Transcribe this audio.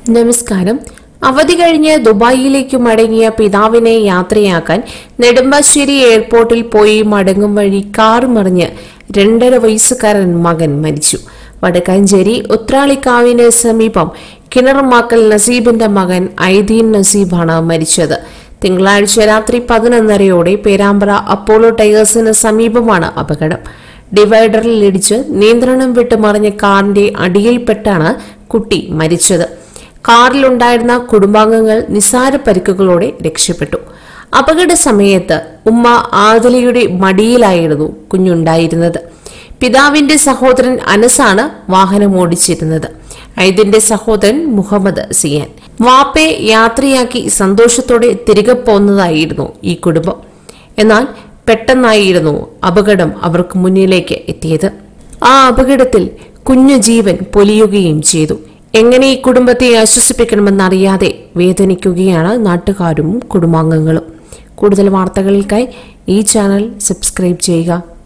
നമസ്കാരം അവധി കഴിഞ്ഞ് ദുബായിലേക്ക് മടങ്ങിയ പിതാവിനെ യാത്രയാക്കാൻ നെടുമ്പാശ്ശേരി എയർപോർട്ടിൽ പോയി മടങ്ങും വഴി കാർ മറിഞ്ഞ് രണ്ടര വയസ്സുകാരൻ മകൻ മരിച്ചു വടക്കാഞ്ചേരി ഉത്രാളിക്കാവിന് സമീപം കിണർമാക്കൽ നസീബിന്റെ മകൻ ഐദീൻ നസീബാണ് മരിച്ചത് തിങ്കളാഴ്ച രാത്രി പതിനൊന്നരയോടെ പേരാമ്പ്ര അപ്പോളോ ടൈഗേഴ്സിന് സമീപമാണ് അപകടം ഡിവൈഡറിൽ ഇടിച്ച് നിയന്ത്രണം വിട്ട് മറിഞ്ഞ കാറിന്റെ അടിയിൽപ്പെട്ടാണ് കുട്ടി മരിച്ചത് കാറിലുണ്ടായിരുന്ന കുടുംബാംഗങ്ങൾ നിസാര പരിക്കുകളോടെ രക്ഷപ്പെട്ടു അപകട സമയത്ത് ഉമ്മ ആദലിയുടെ മടിയിലായിരുന്നു കുഞ്ഞുണ്ടായിരുന്നത് പിതാവിന്റെ സഹോദരൻ അനസാണ് വാഹനം ഓടിച്ചിരുന്നത് ഐദിന്റെ സഹോദരൻ മുഹമ്മദ് സിയാൻ വാപ്പെ യാത്രയാക്കി സന്തോഷത്തോടെ തിരികെ പോന്നതായിരുന്നു ഈ കുടുംബം എന്നാൽ പെട്ടെന്നായിരുന്നു അപകടം അവർക്ക് മുന്നിലേക്ക് എത്തിയത് ആ അപകടത്തിൽ കുഞ്ഞു ജീവൻ പൊലിയുകയും ചെയ്തു എങ്ങനെ ഈ കുടുംബത്തെ ആശ്വസിപ്പിക്കണമെന്നറിയാതെ വേദനിക്കുകയാണ് നാട്ടുകാരും കുടുംബാംഗങ്ങളും കൂടുതൽ വാർത്തകൾക്കായി ഈ ചാനൽ സബ്സ്ക്രൈബ് ചെയ്യുക